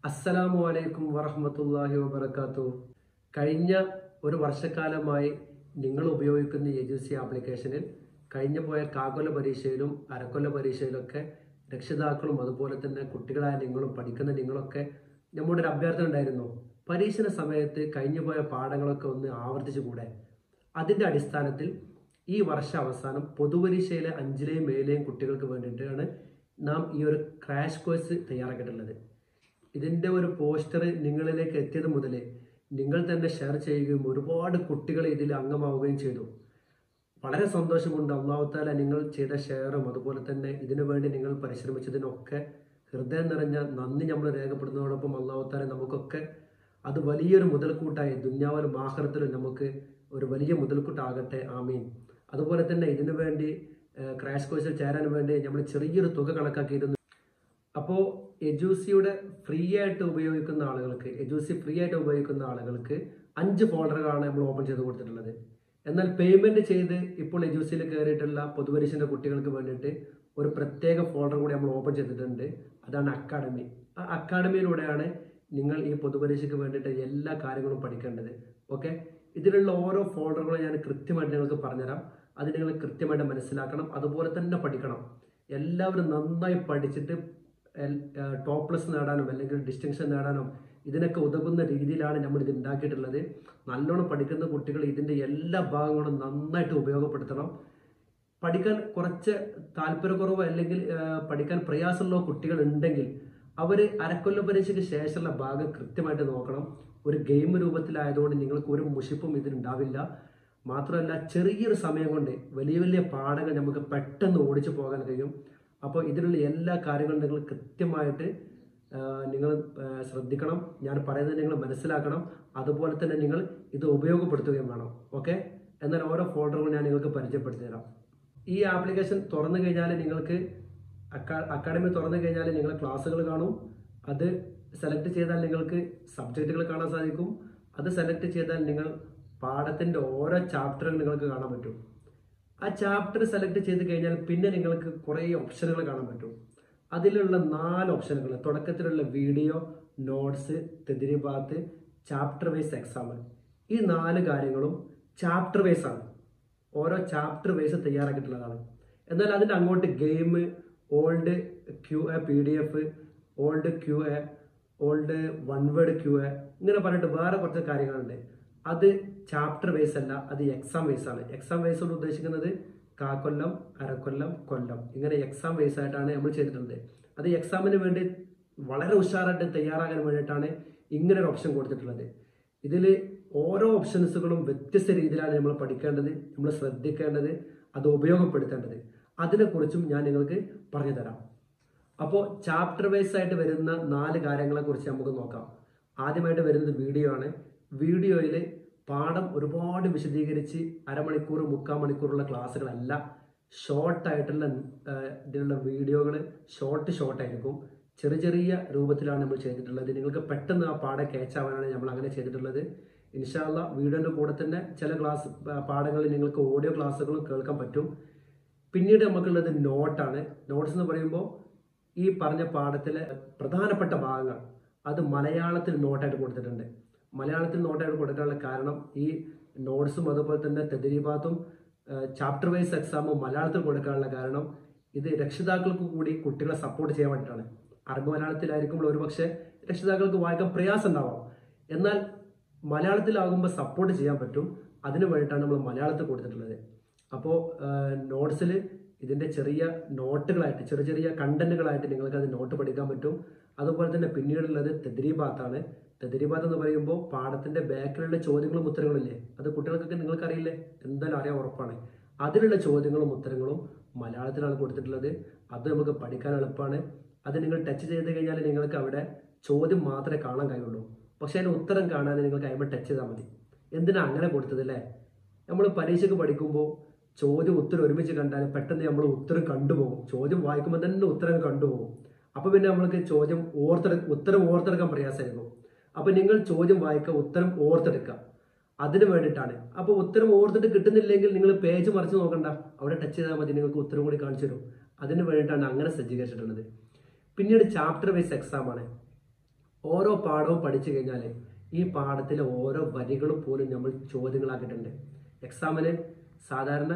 അസ്സലാമു അലൈക്കും വറഹമത്തല്ലാഹി വബർക്കാത്തു കഴിഞ്ഞ ഒരു വർഷക്കാലമായി നിങ്ങൾ ഉപയോഗിക്കുന്ന എജുസി ആപ്ലിക്കേഷനിൽ കഴിഞ്ഞ പോയ കാകൊല്ല പരീക്ഷയിലും അരക്കൊല്ല പരീക്ഷയിലൊക്കെ രക്ഷിതാക്കളും അതുപോലെ തന്നെ കുട്ടികളായ നിങ്ങളും പഠിക്കുന്ന നിങ്ങളൊക്കെ നമ്മുടെ ഒരു അഭ്യർത്ഥന ഉണ്ടായിരുന്നു പരീക്ഷണ സമയത്ത് കഴിഞ്ഞു പോയ പാഠങ്ങളൊക്കെ ഒന്ന് ആവർത്തിച്ചുകൂടെ അതിന്റെ അടിസ്ഥാനത്തിൽ ഈ വർഷ അവസാനം പൊതുപരീക്ഷയിലെ അഞ്ചിലെയും ഏഴിലെയും കുട്ടികൾക്ക് വേണ്ടിയിട്ടാണ് നാം ഈ ഒരു ക്രാഷ് കോഴ്സ് തയ്യാറാക്കിയിട്ടുള്ളത് ഇതിന്റെ ഒരു പോസ്റ്റർ നിങ്ങളിലേക്ക് എത്തിയത് മുതൽ നിങ്ങൾ തന്നെ ഷെയർ ചെയ്യുകയും ഒരുപാട് കുട്ടികൾ ഇതിൽ അംഗമാവുകയും ചെയ്തു വളരെ സന്തോഷമുണ്ട് അള്ളാഹുത്താല നിങ്ങൾ ചെയ്ത ഷെയറും അതുപോലെ തന്നെ ഇതിനു വേണ്ടി നിങ്ങൾ പരിശ്രമിച്ചതിനൊക്കെ ഹൃദയം നിറഞ്ഞ നന്ദി നമ്മൾ രേഖപ്പെടുന്നതോടൊപ്പം അള്ളാഹുത്താല നമുക്കൊക്കെ അത് വലിയൊരു മുതൽക്കൂട്ടായി ദുന്യാവിലും ആഹ്റത്തിലും നമുക്ക് ഒരു വലിയ മുതൽക്കൂട്ടാകട്ടെ ആമീൻ അതുപോലെ തന്നെ ഇതിനു വേണ്ടി ക്രാഷ് കോഴ്സിൽ ചേരാൻ വേണ്ടി നമ്മൾ ചെറിയൊരു തുക കണക്കാക്കിയിരുന്നു അപ്പോൾ എജൂസിയുടെ ഫ്രീ ആയിട്ട് ഉപയോഗിക്കുന്ന ആളുകൾക്ക് എജൂസി ഫ്രീ ആയിട്ട് ഉപയോഗിക്കുന്ന ആളുകൾക്ക് അഞ്ച് ഫോൾഡറുകളാണ് നമ്മൾ ഓപ്പൺ ചെയ്ത് കൊടുത്തിട്ടുള്ളത് എന്നാൽ പേയ്മെന്റ് ചെയ്ത് ഇപ്പോൾ എജൂസിയിൽ കയറിയിട്ടുള്ള പൊതുപരീക്ഷന്റെ കുട്ടികൾക്ക് വേണ്ടിയിട്ട് ഒരു പ്രത്യേക ഫോൾഡർ കൂടി നമ്മൾ ഓപ്പൺ ചെയ്തിട്ടുണ്ട് അതാണ് അക്കാഡമി ആ അക്കാഡമിയിലൂടെയാണ് നിങ്ങൾ ഈ പൊതുപരീക്ഷയ്ക്ക് വേണ്ടിയിട്ട് എല്ലാ കാര്യങ്ങളും പഠിക്കേണ്ടത് ഓക്കെ ഇതിലുള്ള ഓരോ ഫോൾഡറുകളും ഞാൻ കൃത്യമായിട്ട് നിങ്ങൾക്ക് പറഞ്ഞുതരാം അത് നിങ്ങൾ കൃത്യമായിട്ട് മനസ്സിലാക്കണം അതുപോലെ തന്നെ പഠിക്കണം എല്ലാവരും നന്നായി പഠിച്ചിട്ട് ടോപ്പ് പ്ലസ് നേടാനും അല്ലെങ്കിൽ ഡിസ്റ്റിങ്ഷൻ നേടാനും ഇതിനൊക്കെ ഉതകുന്ന രീതിയിലാണ് നമ്മൾ ഇത് ഉണ്ടാക്കിയിട്ടുള്ളത് നല്ലോണം പഠിക്കുന്ന കുട്ടികൾ ഇതിന്റെ എല്ലാ ഭാഗങ്ങളും നന്നായിട്ട് ഉപയോഗപ്പെടുത്തണം പഠിക്കാൻ കുറച്ച് താല്പര്യക്കുറവ് അല്ലെങ്കിൽ ആ, പഠിക്കാൻ പ്രയാസമുള്ള കുട്ടികൾ ഉണ്ടെങ്കിൽ അവർ അരക്കൊല്ല പരീക്ഷയ്ക്ക് ശേഷമുള്ള ഭാഗം കൃത്യമായിട്ട് നോക്കണം ഒരു ഗെയിം രൂപത്തിലായതുകൊണ്ട് നിങ്ങൾക്ക് ഒരു മുഷിപ്പും ഇതിനുണ്ടാവില്ല മാത്രമല്ല ചെറിയൊരു സമയം കൊണ്ട് വലിയ വലിയ പാഠങ്ങൾ നമുക്ക് പെട്ടെന്ന് ഓടിച്ചു പോകാൻ കഴിയും അപ്പോൾ ഇതിലുള്ള എല്ലാ കാര്യങ്ങളും നിങ്ങൾ കൃത്യമായിട്ട് ആ, നിങ്ങൾ ആ, ശ്രദ്ധിക്കണം ഞാൻ പറയുന്നത് നിങ്ങൾ മനസ്സിലാക്കണം അതുപോലെ തന്നെ നിങ്ങൾ ഇത് ഉപയോഗപ്പെടുത്തുകയും വേണം ഓക്കെ എന്നാൽ ഓരോ ഫോൾഡറുകൾ ഞാൻ നിങ്ങൾക്ക് പരിചയപ്പെടുത്തി തരാം ഈ ആപ്ലിക്കേഷൻ തുറന്നു കഴിഞ്ഞാൽ നിങ്ങൾക്ക് അക്കാ- അക്കാഡമി തുറന്നു കഴിഞ്ഞാൽ നിങ്ങൾ ക്ലാസ്സുകൾ കാണും അത് സെലക്ട് ചെയ്താൽ നിങ്ങൾക്ക് സബ്ജക്റ്റുകൾ കാണാൻ സാധിക്കും അത് സെലക്ട് ചെയ്താൽ നിങ്ങൾ പാഠത്തിന്റെ ഓരോ ചാപ്റ്ററുകൾ നിങ്ങൾക്ക് കാണാൻ പറ്റും ആ ചാപ്റ്റർ സെലക്ട് ചെയ്ത് കഴിഞ്ഞാൽ പിന്നെ നിങ്ങൾക്ക് കുറേ ഓപ്ഷനുകൾ കാണാൻ പറ്റും അതിലുള്ള നാല് ഓപ്ഷനുകൾ തുടക്കത്തിലുള്ള വീഡിയോ നോട്ട്സ് തെതിരിബാത്ത് ചാപ്റ്റർ വൈസ് എക്സാം ഈ നാല് കാര്യങ്ങളും ചാപ്റ്റർ വൈസ് ആണ് ഓരോ ചാപ്റ്റർ വൈസ് തയ്യാറാക്കിയിട്ടുള്ളതാണ് എന്നാൽ അതിൻ്റെ അങ്ങോട്ട് game old Q A P D F old Q A old one word Q A ഇങ്ങനെ പറഞ്ഞിട്ട് വേറെ കുറച്ച് കാര്യങ്ങളുണ്ട് അത് ചാപ്റ്റർ വൈസ് അല്ല അത് എക്സാം വൈസ് ആണ് എക്സാം വൈസ് കൊണ്ട് ഉദ്ദേശിക്കുന്നത് കാക്കൊല്ലം അരക്കൊല്ലം കൊല്ലം ഇങ്ങനെ എക്സാം വൈസ് ആയിട്ടാണ് നമ്മൾ ചെയ്തിട്ടുള്ളത് അത് എക്സാമിന് വേണ്ടി വളരെ ഉഷാറായിട്ട് തയ്യാറാകാൻ വേണ്ടിയിട്ടാണ് ഇങ്ങനെ ഒരു ഓപ്ഷൻ കൊടുത്തിട്ടുള്ളത് ഇതിൽ ഓരോ ഓപ്ഷൻസുകളും വ്യത്യസ്ത രീതിയിലാണ് നമ്മൾ പഠിക്കേണ്ടത് നമ്മൾ ശ്രദ്ധിക്കേണ്ടത് അത് ഉപയോഗപ്പെടുത്തേണ്ടത് അതിനെക്കുറിച്ചും ഞാൻ നിങ്ങൾക്ക് പറഞ്ഞു തരാം അപ്പോൾ ചാപ്റ്റർ വൈസ് ആയിട്ട് വരുന്ന നാല് കാര്യങ്ങളെ കുറിച്ച് നമുക്ക് നോക്കാം ആദ്യമായിട്ട് വരുന്നത് വീഡിയോ ആണ് വീഡിയോയിൽ പാഠം ഒരുപാട് വിശദീകരിച്ച് അരമണിക്കൂർ മുക്കാൽ മണിക്കൂറുള്ള ക്ലാസ്സുകളല്ല ഷോർട്ട് ആയിട്ടുള്ള ആ, ഇതിലുള്ള വീഡിയോകൾ ഷോർട്ട് ഷോർട്ട് ആയിരിക്കും ചെറിയ ചെറിയ രൂപത്തിലാണ് നമ്മൾ ചെയ്തിട്ടുള്ളത് നിങ്ങൾക്ക് പെട്ടെന്ന് ആ പാഠം catch ആവാനാണ് നമ്മൾ അങ്ങനെ ചെയ്തിട്ടുള്ളത് ഇൻഷാല്ല വീഡിയോന്റെ കൂടെ തന്നെ ചില ക്ലാസ് പാഠങ്ങളിൽ നിങ്ങൾക്ക് ഓഡിയോ ക്ലാസ്സുകളും കേൾക്കാൻ പറ്റും പിന്നീട് നമുക്കുള്ളത് നോട്ടാണ് നോട്ട്സ് എന്ന് പറയുമ്പോൾ ഈ പറഞ്ഞ പാഠത്തിലെ പ്രധാനപ്പെട്ട ഭാഗങ്ങൾ അത് മലയാളത്തിൽ നോട്ടായിട്ട് കൊടുത്തിട്ടുണ്ട് മലയാളത്തിൽ നോട്ടായിട്ട് കൊടുക്കാനുള്ള കാരണം ഈ നോട്ട്സും അതുപോലെ തന്നെ തെതിരിബാത്തും ചാപ്റ്റർ വൈസ് എക്സാമും മലയാളത്തിൽ കൊടുക്കാനുള്ള കാരണം ഇത് രക്ഷിതാക്കൾക്ക് കൂടി കുട്ടികളെ സപ്പോർട്ട് ചെയ്യാൻ വേണ്ടിയിട്ടാണ് അറബ് മലയാളത്തിലായിരിക്കുമ്പോൾ ഒരുപക്ഷെ രക്ഷിതാക്കൾക്ക് വായിക്കാൻ പ്രയാസം ഉണ്ടാവാം എന്നാൽ മലയാളത്തിലാകുമ്പോൾ സപ്പോർട്ട് ചെയ്യാൻ പറ്റും അതിനു വേണ്ടിയിട്ടാണ് നമ്മൾ മലയാളത്തിൽ കൊടുത്തിട്ടുള്ളത് അപ്പോൾ നോട്ട്സിൽ ഇതിന്റെ ചെറിയ നോട്ടുകളായിട്ട് ചെറിയ ചെറിയ കണ്ടന്റുകളായിട്ട് നിങ്ങൾക്ക് അത് നോട്ട് പഠിക്കാൻ പറ്റും അതുപോലെ തന്നെ പിന്നീടുള്ളത് തെദ്രീബാത്താണ് തെദ്രീബാത്ത് എന്ന് പറയുമ്പോൾ പാഠത്തിന്റെ ബാക്കിലുള്ള ചോദ്യങ്ങളും ഉത്തരങ്ങളും ഇല്ലേ അത് കുട്ടികൾക്കൊക്കെ നിങ്ങൾക്ക് അറിയില്ലേ എന്തായാലും അറിയാൻ ഉറപ്പാണ് അതിലുള്ള ചോദ്യങ്ങളും ഉത്തരങ്ങളും മലയാളത്തിലാണ് കൊടുത്തിട്ടുള്ളത് അത് നമുക്ക് പഠിക്കാൻ എളുപ്പമാണ് അത് നിങ്ങൾ ടച്ച് ചെയ്ത് കഴിഞ്ഞാൽ നിങ്ങൾക്ക് അവിടെ ചോദ്യം മാത്രമേ കാണാൻ കഴിയുള്ളൂ പക്ഷെ അതിന് ഉത്തരം കാണാൻ നിങ്ങൾക്ക് അതിമ്പോൾ ടച്ച് ചെയ്താൽ മതി എന്തിനാ അങ്ങനെ കൊടുത്തത് അല്ലേ നമ്മൾ പരീക്ഷയ്ക്ക് പഠിക്കുമ്പോൾ ചോദ്യം ഉത്തരം ഒരുമിച്ച് കണ്ടാൽ പെട്ടെന്ന് നമ്മൾ ഉത്തരം കണ്ടുപോകും ചോദ്യം വായിക്കുമ്പോൾ തന്നെ ഉത്തരം കണ്ടുപോകും അപ്പൊ പിന്നെ നമ്മൾക്ക് ചോദ്യം ഓർത്തെടു ഉത്തരം ഓർത്തെടുക്കാൻ പ്രയാസമായിരിക്കും അപ്പൊ നിങ്ങൾ ചോദ്യം വായിക്കുക ഉത്തരം ഓർത്തെടുക്കുക അതിന് വേണ്ടിയിട്ടാണ് അപ്പൊ ഉത്തരം ഓർത്തിട്ട് കിട്ടുന്നില്ലെങ്കിൽ നിങ്ങൾ പേജ് മറിച്ച് നോക്കണ്ട അവിടെ ടച്ച് ചെയ്താൽ മതി നിങ്ങൾക്ക് ഉത്തരം കൂടി കാണിച്ചു തരും അതിന് വേണ്ടിയിട്ടാണ് അങ്ങനെ സജ്ജീകരിച്ചിട്ടുള്ളത് പിന്നീട് ചാപ്റ്റർ വൈസ് എക്സാം ആണ് ഓരോ പാഠവും പഠിച്ചു കഴിഞ്ഞാൽ ഈ പാഠത്തിലെ ഓരോ വരികളും പോലും നമ്മൾ ചോദ്യങ്ങളാക്കിയിട്ടുണ്ട് എക്സാമിന് സാധാരണ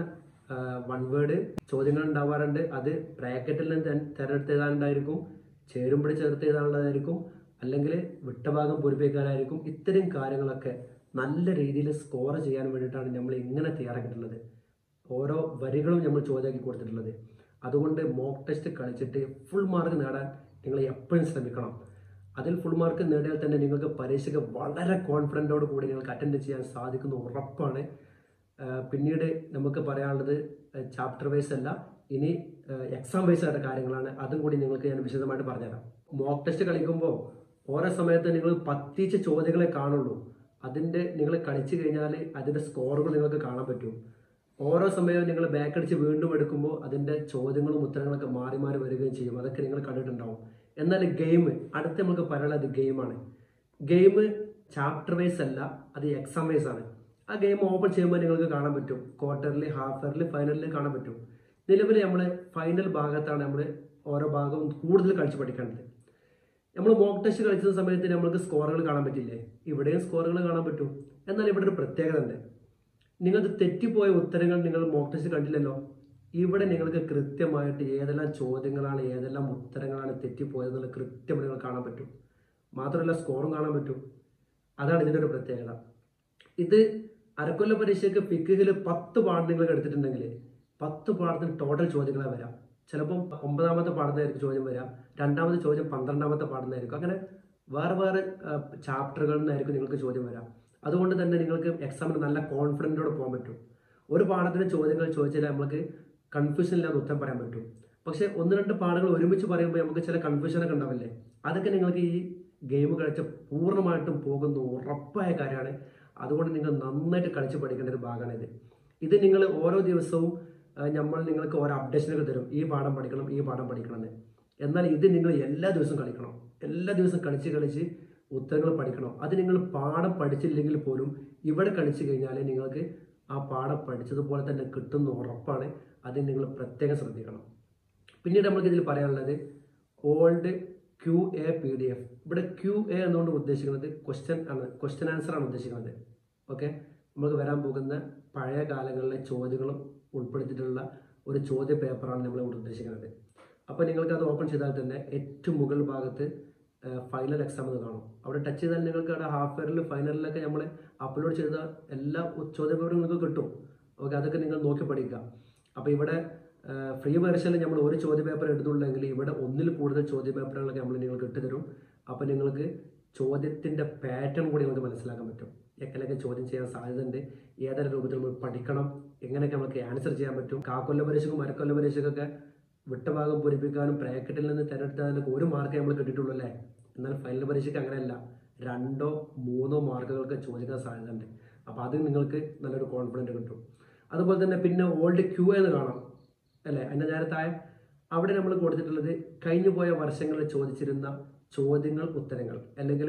വൺ വേർഡ് ചോദ്യങ്ങൾ ഉണ്ടാവാറുണ്ട് അത് ബ്രാക്കറ്റിൽ നിന്ന് തെര- തെരഞ്ഞെടുത്ത് എഴുതാനുണ്ടായിരിക്കും ചേരുമ്പടി ചേർത്ത് എഴുതാനുള്ളതായിരിക്കും അല്ലെങ്കിൽ വിട്ടഭാഗം പൂരിപ്പിക്കാനായിരിക്കും ഇത്തരം കാര്യങ്ങളൊക്കെ നല്ല രീതിയിൽ സ്കോർ ചെയ്യാൻ വേണ്ടിയിട്ടാണ് നമ്മൾ ഇങ്ങനെ തയ്യാറാക്കിയിട്ടുള്ളത് ഓരോ വരികളും നമ്മൾ ചോദ്യമാക്കി കൊടുത്തിട്ടുള്ളത് അതുകൊണ്ട് മോക്ക് ടെസ്റ്റ് കളിച്ചിട്ട് ഫുൾ മാർക്ക് നേടാൻ നിങ്ങൾ എപ്പോഴും ശ്രമിക്കണം അതിൽ ഫുൾ മാർക്ക് നേടിയാൽ തന്നെ നിങ്ങൾക്ക് പരീക്ഷയ്ക്ക് വളരെ കോൺഫിഡൻറ്റോട് കൂടി നിങ്ങൾക്ക് അറ്റൻഡ് ചെയ്യാൻ സാധിക്കുന്ന ഉറപ്പാണ് ആ, പിന്നീട് നമുക്ക് പറയാനുള്ളത് ചാപ്റ്റർ വൈസ് അല്ല ഇനി എക്സാം വൈസ് ആയിട്ട് കാര്യങ്ങളാണ് അതും കൂടി നിങ്ങൾക്ക് ഞാൻ വിശദമായിട്ട് പറഞ്ഞുതരാം മോക്ക് ടെസ്റ്റ് കളിക്കുമ്പോൾ ഓരോ സമയത്ത് നിങ്ങൾ പത്തിച്ച് ചോദ്യങ്ങളെ കാണുള്ളൂ അതിൻ്റെ നിങ്ങൾ കളിച്ചു കഴിഞ്ഞാൽ അതിൻ്റെ സ്കോറുകൾ നിങ്ങൾക്ക് കാണാൻ പറ്റും ഓരോ സമയവും നിങ്ങൾ ബാക്ക് അടിച്ച് വീണ്ടും എടുക്കുമ്പോൾ അതിൻ്റെ ചോദ്യങ്ങളും ഉത്തരങ്ങളൊക്കെ മാറി മാറി വരികയും ചെയ്യും അതൊക്കെ നിങ്ങൾ കണ്ടിട്ടുണ്ടാവും എന്നാൽ ഗെയിം അടുത്ത് നമുക്ക് പറയാനുള്ളത് ഗെയിമാണ് ഗെയിം ചാപ്റ്റർ വൈസ് അല്ല അത് എക്സാം വൈസ് ആണ് ആ ഗെയിം ഓപ്പൺ ചെയ്യുമ്പോൾ നിങ്ങൾക്ക് കാണാൻ പറ്റും ക്വാർട്ടറിൽ ഹാഫ് ഇയറിൽ ഫൈനലിൽ കാണാൻ പറ്റും നിലവിൽ നമ്മൾ ഫൈനൽ ഭാഗത്താണ് നമ്മൾ ഓരോ ഭാഗവും കൂടുതൽ കളിച്ച് പഠിക്കേണ്ടത് നമ്മൾ മോക്ക് ടെസ്റ്റ് കളിക്കുന്ന സമയത്ത് നമ്മൾക്ക് സ്കോറുകൾ കാണാൻ പറ്റില്ലേ ഇവിടെയും സ്കോറുകൾ കാണാൻ പറ്റും എന്നാൽ ഇവിടെ ഒരു പ്രത്യേകത ഉണ്ട് നിങ്ങൾക്ക് തെറ്റിപ്പോയ ഉത്തരങ്ങൾ നിങ്ങൾ മോക്ക് ടെസ്റ്റ് കണ്ടില്ലല്ലോ ഇവിടെ നിങ്ങൾക്ക് കൃത്യമായിട്ട് ഏതെല്ലാം ചോദ്യങ്ങളാണ് ഏതെല്ലാം ഉത്തരങ്ങളാണ് തെറ്റിപ്പോയതെന്നുള്ള കൃത്യമായിട്ട് നിങ്ങൾ കാണാൻ പറ്റും മാത്രമല്ല സ്കോറും കാണാൻ പറ്റും അതാണ് ഇതിൻ്റെ ഒരു പ്രത്യേകത ഇത് അരക്കൊല്ല പരീക്ഷയ്ക്ക് ഫിക്കിൽ പത്ത് പാഠം നിങ്ങൾ എടുത്തിട്ടുണ്ടെങ്കിൽ പത്ത് പാഠത്തിന് ടോട്ടൽ ചോദ്യങ്ങളെ വരാം ചിലപ്പം ഒമ്പതാമത്തെ പാഠത്തിനായിരിക്കും ചോദ്യം വരാം രണ്ടാമത്തെ ചോദ്യം പന്ത്രണ്ടാമത്തെ പാഠത്തിനായിരിക്കും അങ്ങനെ വേറെ വേറെ ചാപ്റ്ററുകളിൽ നിന്നായിരിക്കും നിങ്ങൾക്ക് ചോദ്യം വരാം അതുകൊണ്ട് തന്നെ നിങ്ങൾക്ക് എക്സാമിന് നല്ല കോൺഫിഡൻറ്റോടെ പോകാൻ പറ്റും ഒരു പാഠത്തിന് ചോദ്യങ്ങൾ ചോദിച്ചാൽ നമുക്ക് കൺഫ്യൂഷൻ ഇല്ലാതെ ഉത്തരം പറയാൻ പറ്റും പക്ഷെ ഒന്ന് രണ്ട് പാഠങ്ങൾ ഒരുമിച്ച് പറയുമ്പോൾ നമുക്ക് ചില കൺഫ്യൂഷനൊക്കെ ഉണ്ടാവില്ലേ അതൊക്കെ നിങ്ങൾക്ക് ഈ ഗെയിം കളിച്ച് പൂർണ്ണമായിട്ടും പോകുന്ന ഉറപ്പായ കാര്യമാണ് അതുകൊണ്ട് നിങ്ങൾ നന്നായിട്ട് കളിച്ച് പഠിക്കേണ്ട ഒരു ഭാഗമാണ് ഇത് ഇത് നിങ്ങൾ ഓരോ ദിവസവും ആ, നമ്മൾ നിങ്ങൾക്ക് ഓരോ അപ്ഡേഷനൊക്കെ തരും ഈ പാഠം പഠിക്കണം ഈ പാഠം പഠിക്കണം എന്ന് എന്നാൽ ഇത് നിങ്ങൾ എല്ലാ ദിവസവും കളിക്കണം എല്ലാ ദിവസവും കളിച്ച് കളിച്ച് ഉത്തരങ്ങൾ പഠിക്കണം അത് നിങ്ങൾ പാഠം പഠിച്ചില്ലെങ്കിൽ പോലും ഇവിടെ കളിച്ചു കഴിഞ്ഞാൽ നിങ്ങൾക്ക് ആ പാഠം പഠിച്ചതുപോലെ തന്നെ കിട്ടുന്ന ഉറപ്പാണ് അത് നിങ്ങൾ പ്രത്യേകം ശ്രദ്ധിക്കണം പിന്നീട് നമുക്ക് ഇതിൽ പറയാനുള്ളത് old Q A P D F ഇവിടെ ക്യു എ എന്നുകൊണ്ട് ഉദ്ദേശിക്കുന്നത് ക്വസ്റ്റ്യൻ ആണ് ക്വസ്റ്റ്യൻ ആൻസർ ആണ് ഉദ്ദേശിക്കുന്നത് ഓക്കെ നമുക്ക് വരാൻ പോകുന്ന പഴയ കാലങ്ങളിലെ ചോദ്യങ്ങളും ഉൾപ്പെടുത്തിയിട്ടുള്ള ഒരു ചോദ്യ പേപ്പറാണ് നമ്മൾ ഇവിടെ ഉദ്ദേശിക്കുന്നത് അപ്പോൾ നിങ്ങൾക്ക് അത് ഓപ്പൺ ചെയ്താൽ തന്നെ ഏറ്റവും മുകൾ ഭാഗത്ത് ഫൈനൽ എക്സാം എന്ന് കാണും അവിടെ ടച്ച് ചെയ്താൽ നിങ്ങൾക്ക് അവിടെ ഹാഫ് ഇയറിൽ ഫൈനലിലൊക്കെ നമ്മൾ അപ്ലോഡ് ചെയ്ത എല്ലാ ചോദ്യ പേപ്പറും നിങ്ങൾക്ക് കിട്ടും ഓക്കെ അതൊക്കെ നിങ്ങൾ നോക്കി പഠിക്കുക അപ്പോൾ ഇവിടെ ഫ്രീ വെർഷനിൽ നമ്മൾ ഒരു ചോദ്യ പേപ്പർ എടുത്തുള്ളെങ്കിൽ ഇവിടെ ഒന്നിൽ കൂടുതൽ ചോദ്യ പേപ്പറുകളൊക്കെ നമ്മൾ നിങ്ങൾക്ക് ഇട്ടുതരും അപ്പോൾ നിങ്ങൾക്ക് ചോദ്യത്തിൻ്റെ പാറ്റേൺ കൂടി നമുക്ക് മനസ്സിലാക്കാൻ പറ്റും എക്കലൊക്കെ ചോദ്യം ചെയ്യാൻ സാധ്യതയുണ്ട് ഏതൊരു രൂപത്തിൽ നമ്മൾ പഠിക്കണം എങ്ങനെയൊക്കെ നമുക്ക് ആൻസർ ചെയ്യാൻ പറ്റും കാക്കൊല്ല പരീക്ഷക്കും അരക്കൊല്ല പരീക്ഷക്കൊക്കെ വിട്ടഭാഗം പൂരിപ്പിക്കാനും ബ്രാക്കറ്റിൽ നിന്ന് തിരഞ്ഞെടുത്താലൊക്കെ ഒരു മാർക്ക് നമ്മൾ കിട്ടിയിട്ടുള്ളൂ അല്ലേ എന്നാൽ ഫൈനൽ പരീക്ഷയ്ക്ക് അങ്ങനെയല്ല രണ്ടോ മൂന്നോ മാർക്കുകൾക്ക് ചോദിക്കാൻ സാധ്യതയുണ്ട് അപ്പോൾ അത് നിങ്ങൾക്ക് നല്ലൊരു കോൺഫിഡൻറ്റ് കിട്ടും അതുപോലെ തന്നെ പിന്നെ ഓൾഡ് ക്യൂ എന്ന് കാണാം അല്ലേ അതിൻ്റെ നേരത്തായ അവിടെ നമ്മൾ കൊടുത്തിട്ടുള്ളത് കഴിഞ്ഞു പോയ വർഷങ്ങളിൽ ചോദിച്ചിരുന്ന ചോദ്യങ്ങൾ ഉത്തരങ്ങൾ അല്ലെങ്കിൽ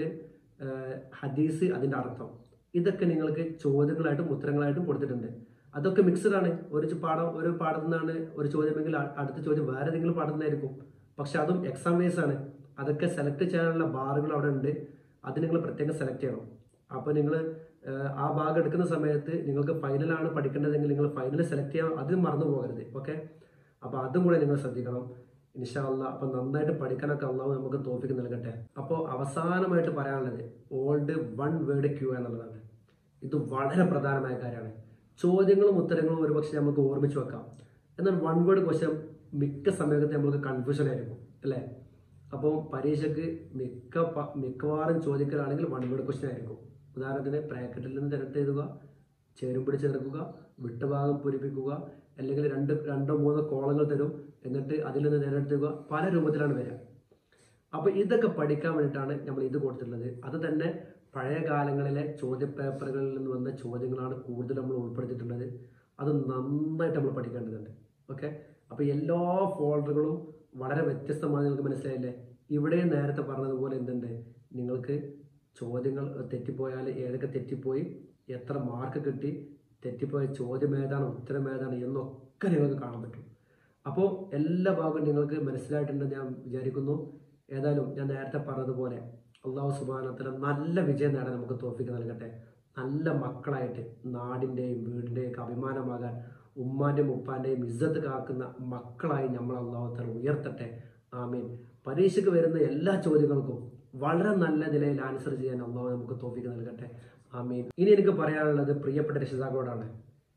ഹദീസ് അതിൻ്റെ അർത്ഥം ഇതൊക്കെ നിങ്ങൾക്ക് ചോദ്യങ്ങളായിട്ടും ഉത്തരങ്ങളായിട്ടും കൊടുത്തിട്ടുണ്ട് അതൊക്കെ മിക്സഡ് ആണ് ഒരു ചു- പാഠം ഒരു പാഠത്തിൽ നിന്നാണ് ഒരു ചോദ്യമെങ്കിൽ അ- അടുത്ത ചോദ്യം വേറെ ഏതെങ്കിലും പാഠത്തിൽ നിന്നായിരിക്കും പക്ഷെ അതും എക്സാം വൈസ് ആണ് അതൊക്കെ സെലക്ട് ചെയ്യാനുള്ള ബാറുകൾ അവിടെ ഉണ്ട് അത് നിങ്ങൾ പ്രത്യേകം സെലക്ട് ചെയ്യണം അപ്പോൾ നിങ്ങൾ ആ ഭാഗം എടുക്കുന്ന സമയത്ത് നിങ്ങൾക്ക് ഫൈനലാണ് പഠിക്കേണ്ടതെങ്കിൽ നിങ്ങൾ ഫൈനൽ സെലക്ട് ചെയ്യാൻ അത് മറന്നു പോകരുത് ഓക്കെ അപ്പോൾ അതും കൂടെ നിങ്ങൾ ശ്രദ്ധിക്കണം ഇൻഷാല്ല അപ്പം നന്നായിട്ട് പഠിക്കാനൊക്കെ അള്ളാഹു നമുക്ക് തോഫിക്ക് നൽകട്ടെ അപ്പോൾ അവസാനമായിട്ട് പറയാനുള്ളത് ഓൾഡ് വൺ വേർഡ് ക്യൂ എന്നുള്ളതാണ് ഇത് വളരെ പ്രധാനമായ കാര്യമാണ് ചോദ്യങ്ങളും ഉത്തരങ്ങളും ഒരുപക്ഷെ നമുക്ക് ഓർമ്മിച്ച് വെക്കാം എന്നാൽ വൺ വേർഡ് ക്വസ്റ്റ്യൻ മിക്ക സമയത്ത് നമുക്ക് കൺഫ്യൂഷൻ ആയിരിക്കും അല്ലേ അപ്പോൾ പരീക്ഷയ്ക്ക് മിക്ക പ- മിക്കവാറും ചോദിക്കലാണെങ്കിൽ വൺ വേർഡ് ക്വസ്റ്റ്യൻ ആയിരിക്കും ഉദാഹരണത്തിന് ബ്രാക്കറ്റിൽ നിന്ന് തിരഞ്ഞെടുത്ത് എഴുതുക ചേരുംപിടി ചേർക്കുക വിട്ടുഭാഗം പൂരിപ്പിക്കുക അല്ലെങ്കിൽ രണ്ട് രണ്ടോ മൂന്നോ കോളങ്ങൾ തരും എന്നിട്ട് അതിൽ നിന്ന് തിരഞ്ഞെടുക്കുക പല രൂപത്തിലാണ് വരിക അപ്പോൾ ഇതൊക്കെ പഠിക്കാൻ വേണ്ടിയിട്ടാണ് നമ്മൾ ഇത് കൊടുത്തിട്ടുള്ളത് അത് തന്നെ പഴയ കാലങ്ങളിലെ ചോദ്യപേപ്പറുകളിൽ നിന്ന് വന്ന ചോദ്യങ്ങളാണ് കൂടുതൽ നമ്മൾ ഉൾപ്പെടുത്തിയിട്ടുള്ളത് അത് നന്നായിട്ട് നമ്മൾ പഠിക്കേണ്ടതുണ്ട് ഓക്കെ അപ്പോൾ എല്ലാ ഫോൾഡറുകളും വളരെ വ്യത്യസ്തമായി നിങ്ങൾക്ക് മനസ്സിലായില്ലേ ഇവിടെ നേരത്തെ പറഞ്ഞതുപോലെ എന്തുണ്ട് നിങ്ങൾക്ക് ചോദ്യങ്ങൾ തെറ്റിപ്പോയാൽ ഏതൊക്കെ തെറ്റിപ്പോയി എത്ര മാർക്ക് കിട്ടി തെറ്റിപ്പോയ ചോദ്യം ഏതാണ് ഉത്തരം ഏതാണ് എന്നൊക്കെ നിങ്ങൾക്ക് കാണാൻ പറ്റും അപ്പോൾ എല്ലാ ഭാഗവും നിങ്ങൾക്ക് മനസ്സിലായിട്ടുണ്ടെന്ന് ഞാൻ വിചാരിക്കുന്നു ഏതായാലും ഞാൻ നേരത്തെ പറഞ്ഞതുപോലെ അള്ളാഹു സുബാനത്തിന് നല്ല വിജയം നേടാൻ നമുക്ക് തോഫിക്ക് നൽകട്ടെ നല്ല മക്കളായിട്ട് നാടിൻ്റെയും വീടിൻ്റെയും ഒക്കെ അഭിമാനമാകാൻ ഉമ്മാൻ്റെയും ഉപ്പാൻ്റെയും ഇജ്ജത്ത് കാക്കുന്ന മക്കളായി നമ്മൾ അള്ളാഹുത്തല ഉയർത്തട്ടെ ആമീൻ പരീക്ഷയ്ക്ക് വരുന്ന എല്ലാ ചോദ്യങ്ങൾക്കും വളരെ നല്ല നിലയിൽ ആൻസർ ചെയ്യാൻ അള്ളാഹു നമുക്ക് തോഫിക്ക് നൽകട്ടെ ആമീൻ ഇനി എനിക്ക് പറയാനുള്ളത് പ്രിയപ്പെട്ട രക്ഷിതാക്കളോടാണ്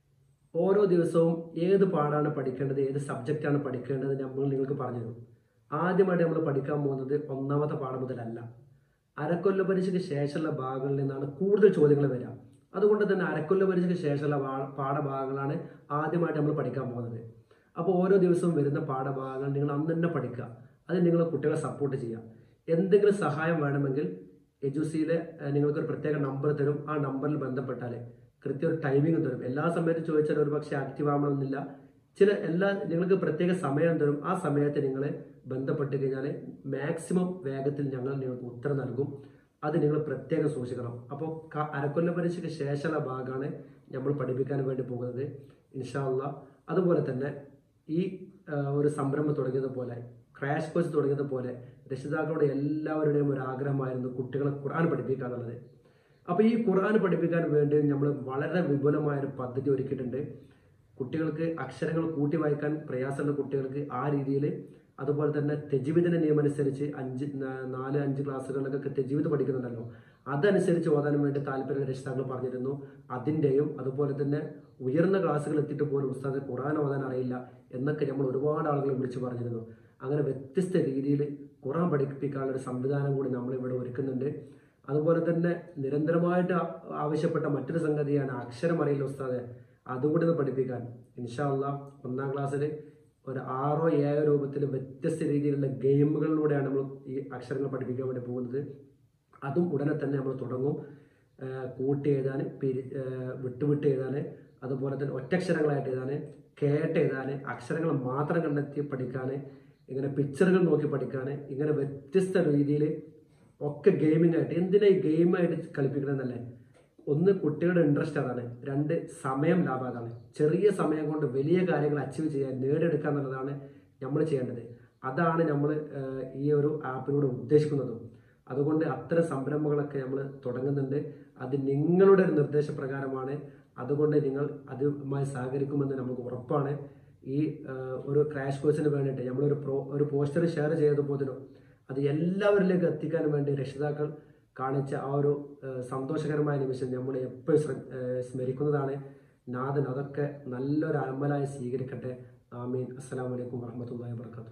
ഓരോ ദിവസവും ഏത് പാടാണ് പഠിക്കേണ്ടത് ഏത് സബ്ജക്റ്റാണ് പഠിക്കേണ്ടത് നമ്മൾ നിങ്ങൾക്ക് പറഞ്ഞു തരും ആദ്യമായിട്ട് നമ്മൾ പഠിക്കാൻ പോകുന്നത് ഒന്നാമത്തെ പാഠം മുതലല്ല അരക്കൊല്ല പരീക്ഷയ്ക്ക് ശേഷമുള്ള ഭാഗങ്ങളിൽ നിന്നാണ് കൂടുതൽ ചോദ്യങ്ങൾ വരിക അതുകൊണ്ട് തന്നെ അരക്കൊല്ല പരീക്ഷയ്ക്ക് ശേഷമുള്ള പാ- പാഠഭാഗങ്ങളാണ് ആദ്യമായിട്ട് നമ്മൾ പഠിക്കാൻ പോകുന്നത് അപ്പോൾ ഓരോ ദിവസവും വരുന്ന പാഠഭാഗങ്ങൾ നിങ്ങൾ അന്ന് തന്നെ പഠിക്കുക അത് നിങ്ങൾ കുട്ടികളെ സപ്പോർട്ട് ചെയ്യുക എന്തെങ്കിലും സഹായം വേണമെങ്കിൽ എജുസിയിലെ നിങ്ങൾക്ക് ഒരു പ്രത്യേക നമ്പർ തരും ആ നമ്പറിൽ ബന്ധപ്പെട്ടാൽ കൃത്യം ഒരു ടൈമിംഗ് തരും എല്ലാ സമയത്തും ചോദിച്ചാൽ ഒരു പക്ഷേ ആക്റ്റീവ് ആവണമെന്നില്ല ചില എല്ലാ നിങ്ങൾക്ക് പ്രത്യേക സമയം തരും ആ സമയത്ത് നിങ്ങൾ ബന്ധപ്പെട്ട് കഴിഞ്ഞാൽ മാക്സിമം വേഗത്തിൽ ഞങ്ങൾ നിങ്ങൾക്ക് ഉത്തരം നൽകും അത് നിങ്ങൾ പ്രത്യേകം സൂക്ഷിക്കണം അപ്പോൾ അരക്കൊല്ല പരീക്ഷയ്ക്ക് ശേഷമുള്ള ഭാഗമാണ് നമ്മൾ പഠിപ്പിക്കാൻ വേണ്ടി പോകുന്നത് ഇൻഷാല്ല അതുപോലെ തന്നെ ഈ ആ, ഒരു സംരംഭം തുടങ്ങിയതുപോലെ ക്രാഷ് കോഴ്സ് തുടങ്ങിയതുപോലെ രക്ഷിതാക്കളുടെ എല്ലാവരുടെയും ഒരു ആഗ്രഹമായിരുന്നു കുട്ടികളെ ഖുർആൻ പഠിപ്പിക്കുക എന്നുള്ളത് അപ്പോൾ ഈ ഖുർആൻ പഠിപ്പിക്കാൻ വേണ്ടി നമ്മൾ വളരെ വിപുലമായ ഒരു പദ്ധതി ഒരുക്കിയിട്ടുണ്ട് കുട്ടികൾക്ക് അക്ഷരങ്ങൾ കൂട്ടി വായിക്കാൻ പ്രയാസമുള്ള കുട്ടികൾക്ക് ആ രീതിയിൽ അതുപോലെ തന്നെ തെജീവിദിന്റെ നിയമം അനുസരിച്ച് അഞ്ച് ന- നാല് അഞ്ച് ക്ലാസ്സുകളിലൊക്കെ തെജീവിത് പഠിക്കുന്നുണ്ടല്ലോ അതനുസരിച്ച് ഓതാനും വേണ്ടി താല്പര്യ രക്ഷിതാക്കൾ പറഞ്ഞിരുന്നു അതിൻ്റെയും അതുപോലെ തന്നെ ഉയർന്ന ക്ലാസ്സുകൾ എത്തിയിട്ട് പോലും ഉസ്താദ് ഖുർആൻ ഓതാൻ അറിയില്ല എന്നൊക്കെ നമ്മൾ ഒരുപാട് ആളുകൾ വിളിച്ചു പറഞ്ഞിരുന്നു അങ്ങനെ വ്യത്യസ്ത രീതിയിൽ ഖുർആൻ പഠിപ്പിക്കാനുള്ള ഒരു സംവിധാനം കൂടി നമ്മൾ ഇവിടെ ഒരുക്കുന്നുണ്ട് അതുപോലെ തന്നെ നിരന്തരമായിട്ട് ആ- ആവശ്യപ്പെട്ട മറ്റൊരു സംഗതിയാണ് അക്ഷരം അറിയില്ല ഉസ്താദെ അതുകൂടി ഒന്ന് പഠിപ്പിക്കാൻ ഇൻഷാല്ല ഒന്നാം ക്ലാസ്സിൽ ഒരു ആറോ ഏഴോ രൂപത്തിൽ വ്യത്യസ്ത രീതിയിലുള്ള ഗെയിമുകളിലൂടെയാണ് നമ്മൾ ഈ അക്ഷരങ്ങൾ പഠിപ്പിക്കാൻ വേണ്ടി പോകുന്നത് അതും ഉടനെ തന്നെ നമ്മൾ തുടങ്ങും ആ, കൂട്ടി എഴുതാൻ പിരി ആ, വിട്ടുവിട്ട് എഴുതാൻ അതുപോലെ തന്നെ ഒറ്റക്ഷരങ്ങളായിട്ട് എഴുതാൻ കേട്ട് എഴുതാൻ അക്ഷരങ്ങൾ മാത്രം കണ്ടെത്തി പഠിക്കാൻ ഇങ്ങനെ പിക്ചറുകൾ നോക്കി പഠിക്കാൻ ഇങ്ങനെ വ്യത്യസ്ത രീതിയിൽ ഒക്കെ ഗെയിമിംഗ് ആയിട്ട് എന്തിനാ ഈ ഗെയിമായിട്ട് കളിപ്പിക്കണമെന്നല്ലേ ഒന്ന് കുട്ടികളുടെ ഇൻട്രസ്റ്റ് അതാണ് രണ്ട് സമയം ലാഭം അതാണ് ചെറിയ സമയം കൊണ്ട് വലിയ കാര്യങ്ങൾ അച്ചീവ് ചെയ്യാൻ നേടിയെടുക്കുക എന്നുള്ളതാണ് നമ്മൾ ചെയ്യേണ്ടത് അതാണ് നമ്മൾ ഈ ഒരു ആപ്പിലൂടെ ഉദ്ദേശിക്കുന്നതും അതുകൊണ്ട് അത്തരം സംരംഭങ്ങളൊക്കെ നമ്മൾ തുടങ്ങുന്നുണ്ട് അത് നിങ്ങളുടെ ഒരു നിർദ്ദേശപ്രകാരമാണ് അതുകൊണ്ട് നിങ്ങൾ അതുമായി സഹകരിക്കുമെന്ന് നമുക്ക് ഉറപ്പാണ് ഈ ആ, ഒരു ക്രാഷ് കോഴ്സിന് വേണ്ടിയിട്ട് നമ്മളൊരു പ്രോ ഒരു പോസ്റ്റർ ഷെയർ ചെയ്തപ്പോതിനും അത് എല്ലാവരിലേക്ക് എത്തിക്കാൻ വേണ്ടി രക്ഷിതാക്കൾ കാണിച്ച ആ ഒരു ആ, സന്തോഷകരമായ നിമിഷം നമ്മൾ എപ്പോഴും ശ്ര- ആ, സ്മരിക്കുന്നതാണ് നാഥൻ അതൊക്കെ നല്ലൊരു അമലായി സ്വീകരിക്കട്ടെ ആമീൻ അസ്സലാമലൈക്കും വാഹമത്തല്ലാ വാബർക്കാത്തു